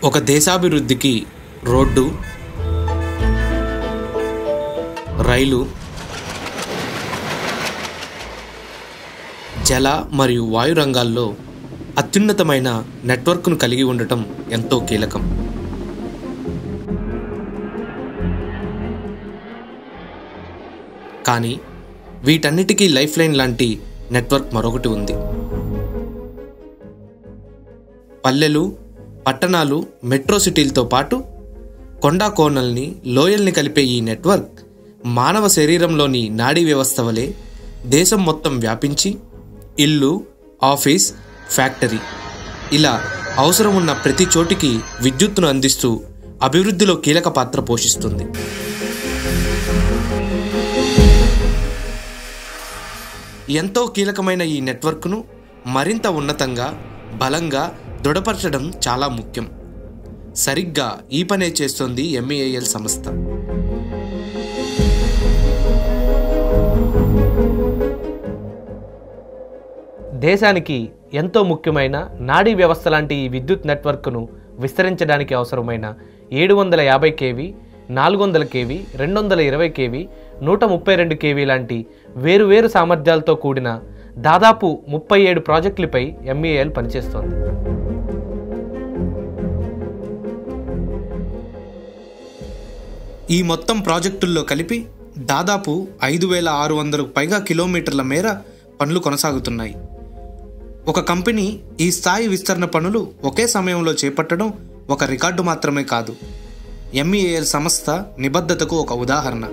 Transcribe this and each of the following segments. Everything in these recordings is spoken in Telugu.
ఒక దేశాభివృద్ధికి రోడ్డు రైలు జల మరియు వాయు రంగాల్లో అత్యున్నతమైన నెట్వర్క్ను కలిగి ఉండటం ఎంతో కీలకం కానీ వీటన్నిటికీ లైఫ్ లైన్ లాంటి నెట్వర్క్ మరొకటి ఉంది పల్లెలు పట్టణాలు మెట్రో సిటీలతో పాటు కొండా కోనల్ని లోయల్ని కలిపే ఈ నెట్వర్క్ మానవ శరీరంలోని నాడీ వ్యవస్థ వలె దేశం మొత్తం వ్యాపించి ఇల్లు ఆఫీస్ ఫ్యాక్టరీ ఇలా అవసరం ఉన్న ప్రతి చోటికి విద్యుత్తును అందిస్తూ అభివృద్ధిలో కీలక పాత్ర పోషిస్తుంది ఎంతో కీలకమైన ఈ నెట్వర్క్ను మరింత ఉన్నతంగా బలంగా దృఢపరచడం చాలా ముఖ్యం సరిగ్గా ఈ పనే చేస్తోంది ఎంఈఐఎల్ సంస్థ దేశానికి ఎంతో ముఖ్యమైన నాడీ వ్యవస్థ లాంటి ఈ విద్యుత్ నెట్వర్క్ను విస్తరించడానికి అవసరమైన ఏడు వందల యాభై కేవీ నాలుగు వందల కేవీ రెండు వందల ఇరవై కేవీ నూట ముప్పై రెండు కేవీ లాంటి వేరువేరు సామర్థ్యాలతో కూడిన దాదాపు ముప్పై ఏడు ప్రాజెక్టులపై ఎంఈఎల్ పనిచేస్తోంది ఈ మొత్తం ప్రాజెక్టుల్లో కలిపి దాదాపు ఐదు వేల ఆరు వందలకు పైగా కిలోమీటర్ల మేర పనులు కొనసాగుతున్నాయి ఒక కంపెనీ ఈ స్థాయి విస్తరణ పనులు ఒకే సమయంలో చేపట్టడం ఒక రికార్డు మాత్రమే కాదు ఎంఈఏఎల్ సంస్థ నిబద్ధతకు ఒక ఉదాహరణ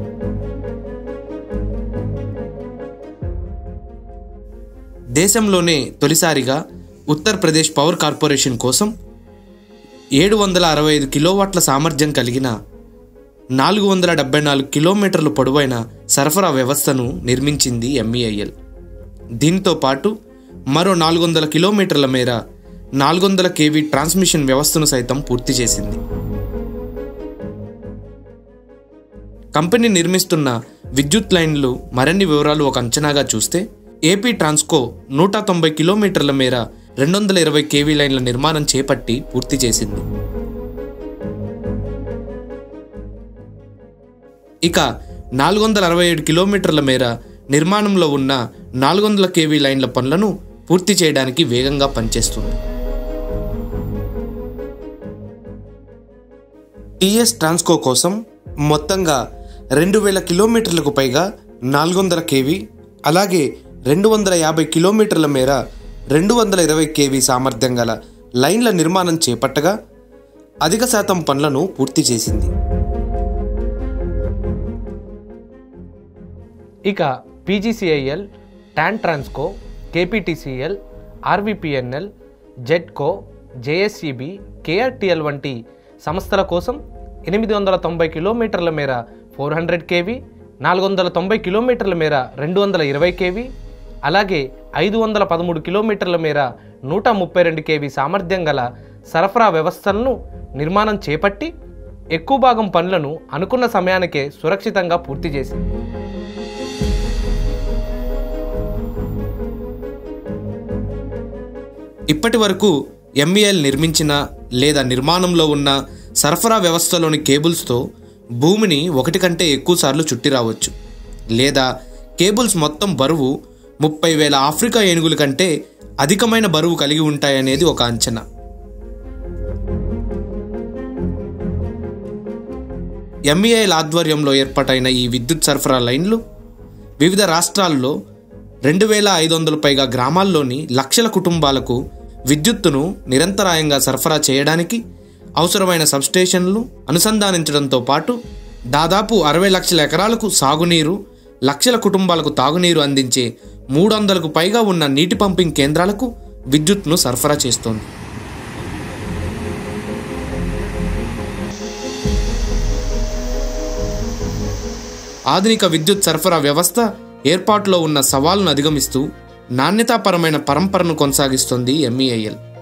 దేశంలోనే తొలిసారిగా ఉత్తరప్రదేశ్ పవర్ కార్పొరేషన్ కోసం ఏడు వందల అరవై ఐదు కిలోవాట్ల సామర్థ్యం కలిగిన నాలుగు వందల డెబ్బై నాలుగు కిలోమీటర్లు పొడవైన సరఫరా వ్యవస్థను నిర్మించింది ఎంఈఐఎల్ దీంతో పాటు మరో నాలుగు వందల కిలోమీటర్ల మేర నాలుగు వందల కేవీ ట్రాన్స్మిషన్ వ్యవస్థను సైతం పూర్తి చేసింది కంపెనీ నిర్మిస్తున్న విద్యుత్ లైన్లు మరిన్ని వివరాలు ఒక అంచనాగా చూస్తే ఏపీ ట్రాన్స్కో నూట తొంభై కిలోమీటర్ల మేర రెండు వందల ఇరవై కేవీ లైన్ల నిర్మాణం చేపట్టి పూర్తి చేసింది ఇక నాలుగు వందల అరవై ఏడు కిలోమీటర్ల మేర నిర్మాణంలో ఉన్న నాలుగు వందల కేవీ లైన్ల పనులను పూర్తి చేయడానికి వేగంగా పనిచేస్తుంది టిఎస్ ట్రాన్స్కో కోసం మొత్తంగా రెండు వేల కిలోమీటర్లకు పైగా నాలుగు వందల కేవీ అలాగే రెండు వందల యాభై కిలోమీటర్ల మేర రెండు వందల ఇరవై కేవీ సామర్థ్యం గల లైన్ల నిర్మాణం చేపట్టగా అధిక శాతం పనులను పూర్తి చేసింది ఇక పీజీసీఐఎల్ టాన్ ట్రాన్స్కో కేపీటీసీఎల్ ఆర్వీపీఎన్ఎల్ జెడ్కో జేఎస్ఈబి కేఆర్టీఎల్ వంటి సంస్థల కోసం ఎనిమిది వందల తొంభై కిలోమీటర్ల మేర ఫోర్ హండ్రెడ్ కేవీ నాలుగు వందల తొంభై కిలోమీటర్ల మేర రెండు వందల ఇరవై కేవీ అలాగే ఐదు వందల పదమూడు కిలోమీటర్ల మేర నూట ముప్పై రెండు కేవీ సామర్థ్యం గల సరఫరా వ్యవస్థలను నిర్మాణం చేపట్టి ఎక్కువ భాగం పనులను అనుకున్న సమయానికే సురక్షితంగా పూర్తి చేసింది ఇప్పటి వరకు ఎంఈఎల్ నిర్మించిన లేదా నిర్మాణంలో ఉన్న సరఫరా వ్యవస్థలోని కేబుల్స్తో భూమిని ఒకటి కంటే ఎక్కువ సార్లు చుట్టి రావచ్చు లేదా కేబుల్స్ మొత్తం బరువు ముప్పై వేల ఆఫ్రికా ఏనుగుల కంటే అధికమైన బరువు కలిగి ఉంటాయనేది ఒక అంచనా ఎంఈఐల ఆధ్వర్యంలో ఏర్పాటైన ఈ విద్యుత్ సరఫరా లైన్లు వివిధ రాష్ట్రాల్లో రెండు వేల ఐదు వందల పైగా గ్రామాల్లోని లక్షల కుటుంబాలకు విద్యుత్తును నిరంతరాయంగా సరఫరా చేయడానికి అవసరమైన సబ్స్టేషన్లు అనుసంధానించడంతో పాటు దాదాపు అరవై లక్షల ఎకరాలకు సాగునీరు లక్షల కుటుంబాలకు తాగునీరు అందించే మూడు వందలకు పైగా ఉన్న నీటి పంపింగ్ కేంద్రాలకు విద్యుత్ను సరఫరా చేస్తోంది ఆధునిక విద్యుత్ సరఫరా వ్యవస్థ ఏర్పాటులో ఉన్న సవాలును అధిగమిస్తూ నాణ్యతాపరమైన పరంపరను కొనసాగిస్తోంది ఎంఈఐఎల్